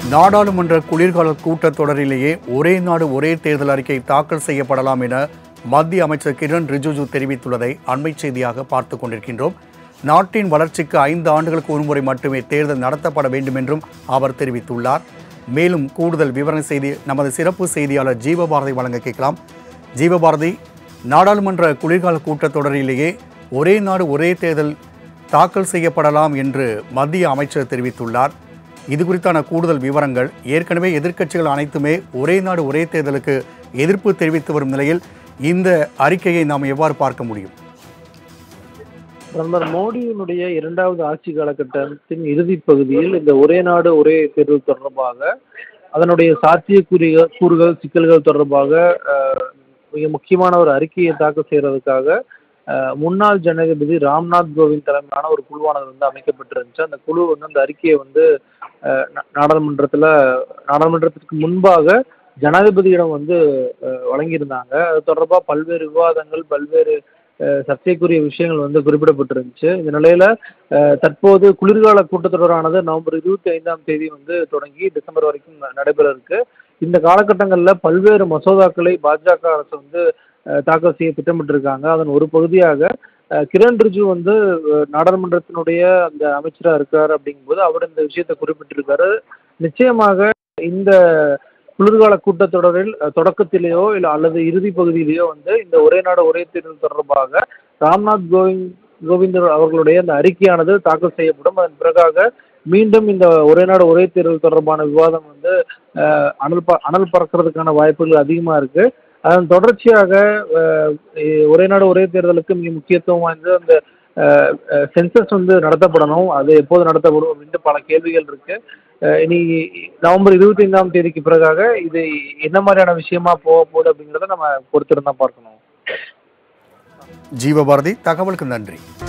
நாடாளுமன்ற குளிர்கால கூட்டத்தொடரிலேயே ஒரே நாடு ஒரே தேர்தல் அறிக்கை தாக்கல் செய்யப்படலாம் என மத்திய அமைச்சர் கிரண் ரிஜிஜு தெரிவித்துள்ளதை அண்மை செய்தியாக பார்த்து கொண்டிருக்கின்றோம் நாட்டின் வளர்ச்சிக்கு ஐந்து ஆண்டுகளுக்கு ஒருமுறை மட்டுமே தேர்தல் நடத்தப்பட வேண்டும் என்றும் அவர் தெரிவித்துள்ளார் மேலும் கூடுதல் விவரண செய்தி நமது சிறப்பு செய்தியாளர் ஜீவபாரதி வழங்க கேட்கலாம் ஜீவபாரதி நாடாளுமன்ற குளிர்கால கூட்டத்தொடரிலேயே ஒரே நாடு ஒரே தேர்தல் தாக்கல் செய்யப்படலாம் என்று மத்திய அமைச்சர் தெரிவித்துள்ளார் இது குறித்தான கூடுதல் விவரங்கள் ஏற்கனவே எதிர்க்கட்சிகள் அனைத்துமே ஒரே நாடு ஒரே தேர்தலுக்கு எதிர்ப்பு தெரிவித்து வரும் நிலையில் இந்த அறிக்கையை நாம் எவ்வாறு பார்க்க முடியும் பிரதமர் மோடியினுடைய இரண்டாவது ஆட்சி காலகட்டத்தின் இறுதி பகுதியில் இந்த ஒரே நாடு ஒரே தேர்வு தொடர்பாக அதனுடைய சாத்தியக்கூறிய கூறுகள் சிக்கல்கள் தொடர்பாக அஹ், மிக முக்கியமான ஒரு அறிக்கையை தாக்கல் செய்யறதுக்காக அஹ், முன்னாள் ஜனாதிபதி ராம்நாத் கோவிந்த் தலைமையிலான ஒரு குழுவானது வந்து அமைக்கப்பட்டிருந்துச்சு அந்த குழு வந்து அந்த அறிக்கையை வந்து அஹ், நா- நாடாளுமன்றத்துல நாடாளுமன்றத்திற்கு முன்பாக ஜனாதிபதியிடம் வந்து அஹ், வழங்கியிருந்தாங்க அது தொடர்பாக பல்வேறு விவாதங்கள் பல்வேறு அஹ், சர்ச்சைக்குரிய விஷயங்கள் வந்து குறிப்பிடப்பட்டிருந்துச்சு இந்த நிலையில அஹ், தற்போது குளிர்கால கூட்டத்தொடரானது நவம்பர் இருபத்தி ஐந்தாம் தேதி வந்து தொடங்கி டிசம்பர் வரைக்கும் ந- நடைபெற இருக்கு இந்த காலகட்டங்களில் பல்வேறு மசோதாக்களை பாஜக அரசு வந்து அஹ், தாக்கல் செய்ய திட்டமிட்டிருக்காங்க அதன் ஒரு பகுதியாக அஹ், கிரண் ரிஜிஜு வந்து அஹ், நாடாளுமன்றத்தினுடைய அந்த அமைச்சராக இருக்கார் அப்படிங்கும்போது அவர் இந்த விஷயத்தை குறிப்பிட்டிருக்காரு நிச்சயமாக இந்த குளிர்கால கூட்டத்தொடரில் அஹ், தொடக்கத்திலேயோ இல்லை அல்லது இறுதி பகுதியிலேயோ வந்து இந்த ஒரே நாடு ஒரே தேர்தல் தொடர்பாக ராம்நாத் கோவிந்த் கோவிந்த் அவர்களுடைய அந்த அறிக்கையானது தாக்கல் செய்யப்படும் அதன் பிறகாக மீண்டும் இந்த ஒரே நாடு ஒரே தேர்தல் தொடர்பான விவாதம் வந்து அஹ், அனல் ப அனல் பறக்கிறதுக்கான வாய்ப்புகள் அதிகமாக இருக்கு அதன் தொடர்ச்சியாக அஹ், எ- ஒரே நாடு ஒரே தேர்தலுக்கு மிக முக்கியத்துவம் வாய்ந்த அந்த சென்சஸ் வந்து நடத்தப்படணும் அது எப்போது நடத்தப்படும் அப்படின்ட்டு பல கேள்விகள் இருக்கு அஹ், இனி நவம்பர் இருபத்தி ஐந்தாம் தேதிக்கு பிறகாக இது என்ன மாதிரியான விஷயமா போக போகுது அப்படிங்கிறத நம்ம பொறுத்திருந்தா பார்க்கணும் ஜீவபாரதி தகவலுக்கு நன்றி